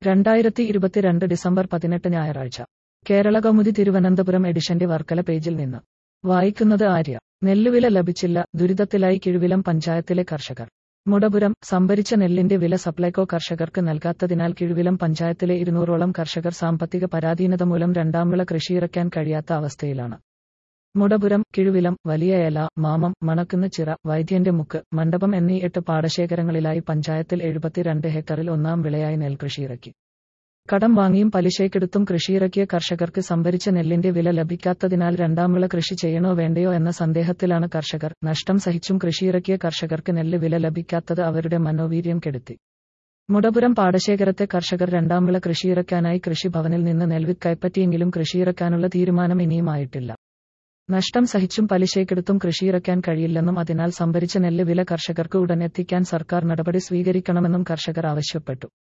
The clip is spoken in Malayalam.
രണ്ടായിരത്തി ഇരുപത്തിരണ്ട് ഡിസംബർ പതിനെട്ട് ഞായറാഴ്ച കേരള കൗമുദി തിരുവനന്തപുരം എഡിഷന്റെ വർക്കല പേജിൽ നിന്ന് വായിക്കുന്നത് ആര്യ നെല്ലുവില ലഭിച്ചില്ല ദുരിതത്തിലായി കിഴുവിലം പഞ്ചായത്തിലെ കർഷകർ മുടപുരം സംഭരിച്ച നെല്ലിന്റെ വില സപ്ലൈകോ കർഷകർക്ക് നൽകാത്തതിനാൽ കിഴുവിലം പഞ്ചായത്തിലെ ഇരുന്നൂറോളം കർഷകർ സാമ്പത്തിക പരാധീനത മൂലം രണ്ടാം വിള കൃഷിയിറക്കാൻ കഴിയാത്ത അവസ്ഥയിലാണ് മുടപുരം കിഴുവിലം വലിയയല മാമം മണക്കുന്ന് ചിറ വൈദ്യന്റെ മുക്ക് മണ്ഡപം എന്നീ എട്ട് പാടശേഖരങ്ങളിലായി പഞ്ചായത്തിൽ എഴുപത്തിരണ്ട് ഹെക്ടറിൽ ഒന്നാം വിളയായി നെൽകൃഷിയിറക്കി കടം വാങ്ങിയും പലിശയ്ക്കെടുത്തും കൃഷിയിറക്കിയ കർഷകർക്ക് സംഭരിച്ച നെല്ലിന്റെ വില ലഭിക്കാത്തതിനാൽ രണ്ടാം വിള കൃഷി ചെയ്യണോ വേണ്ടയോ എന്ന സന്ദേഹത്തിലാണ് കർഷകർ നഷ്ടം സഹിച്ചും കൃഷിയിറക്കിയ കർഷകർക്ക് നെല്ല് വില ലഭിക്കാത്തത് അവരുടെ മനോവീര്യം കെടുത്തി മുടപുരം പാടശേഖരത്തെ കർഷകർ രണ്ടാം വിള കൃഷിയിറക്കാനായി കൃഷിഭവനിൽ നിന്ന് നെൽവിത്ത് കൈപ്പറ്റിയെങ്കിലും കൃഷിയിറക്കാനുള്ള തീരുമാനം ഇനിയുമായിട്ടില്ല നഷ്ടം സഹിച്ചും പലിശയ്ക്കെടുത്തും കൃഷിയിറക്കാൻ കഴിയില്ലെന്നും അതിനാൽ സംഭരിച്ച നെല്ല് വില കർഷകർക്ക് ഉടൻ എത്തിക്കാൻ സർക്കാർ നടപടി സ്വീകരിക്കണമെന്നും കർഷകർ ആവശ്യപ്പെട്ടു